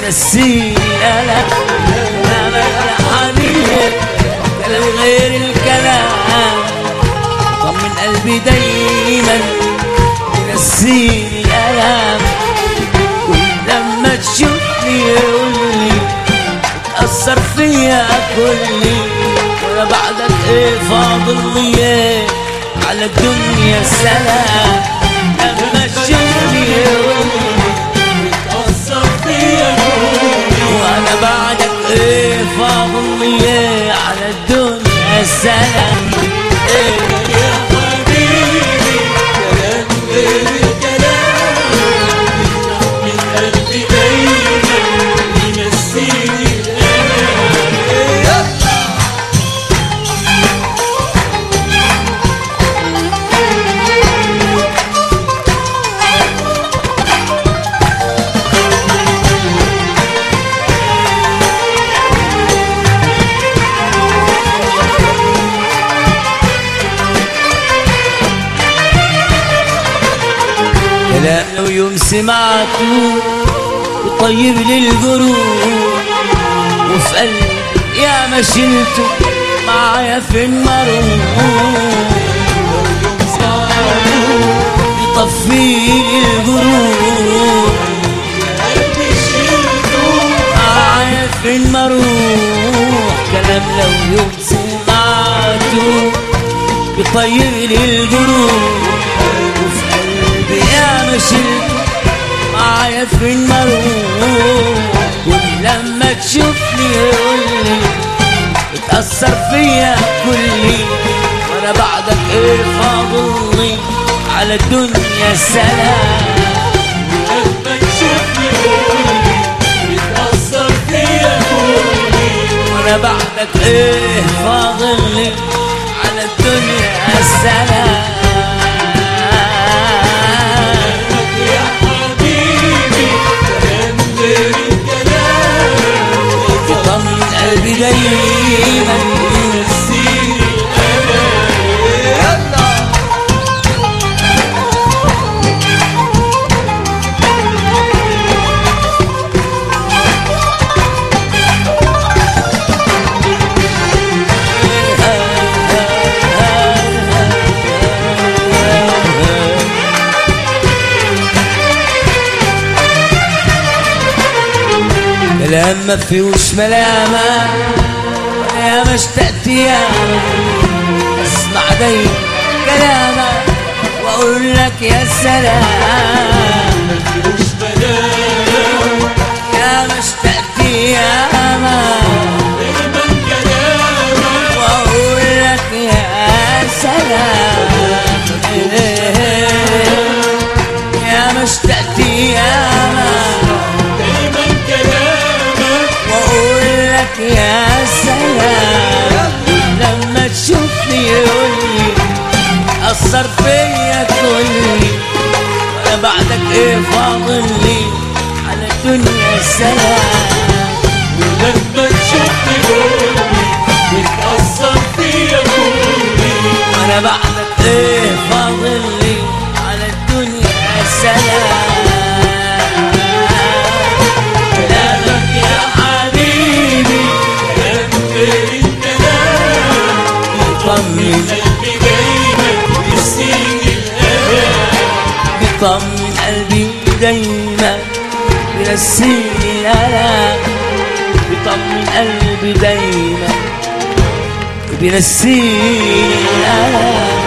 نسيني الألم كلامك يا حبيبي كلام غير الكلام طمن قلبي دايما ينسيني الألم كل لما تشوفني يقولي تأثر فيا كلي ولا بعدك ايه فاضل لي ايه على الدنيا سلام لما تشوفني يقولي تأثر فيا وانا بعدك ايه فاضل لي ايه على الدنيا سلام ايه يا حبيبي كلام غير الكلام من قلبي دايما ينسيني الألم كلام لو يوم سمعته يطيب لي القلوب وفي قلبي يا ما شلته معايا في المروح يطفي لي القلوب قلبي شلته معايا في المروح كلام لو يوم سمعته يطيب لي القلوب وفي قلبي يا ما شلته معايا في المروح ولما تشوفني يقولي تأثر فيا كلي وانا بعدك ايه فاضلي على الدنيا سلام لما تشوفني قولي بتأثر فيا قولي وانا بعدك ايه فاضلي على الدنيا سلام يا حبيبي كلام غير الكلام يطمن قلبي دايما ينسيني الألم كلام ما فيهوش ملامة وانا يا ما اشتقت ياما اسمع دايما كلامك واقول لك يا سلام مش بنام يا ما اشتقت ياما دايما كلامك واقول لك يا سلام يا ما اشتقت ياما دايما كلامك واقول لك يا سلام لما تشوفني يقولي اثر فيا كلي وانا بعدك ايه فاضل لي على الدنيا سلام ولما تشوفني قولي بتأثر فيا قولي وانا بعدك ايه فاضل لي على الدنيا سلام كلامك يا حبيبي كلام غير الكلام بيطمن قلبي دايما يرسيني الألم بيطمن قلبي دايما بينسيني الالم بيطمن قلبي دايما بينسيني الالم